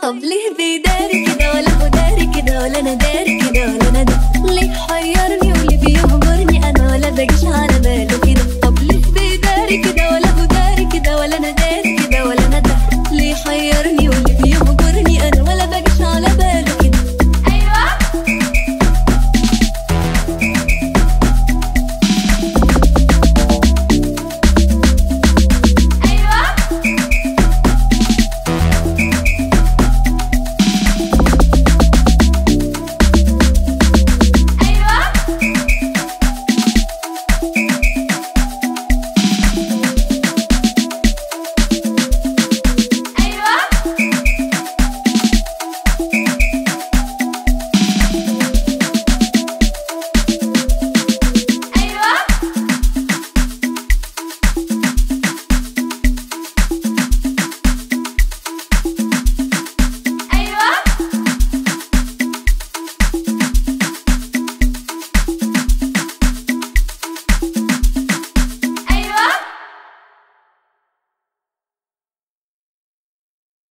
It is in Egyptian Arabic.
طب ليه بيداري كده ولا هو داري كده ولا انا داري كده ولا انا ده ليه حيرني واللي بيهمرني انا ولا بجيش على باله كده طب ليه بيداري كده ولا هو داري كده ولا انا داري كده ولا انا ده ليه حيرني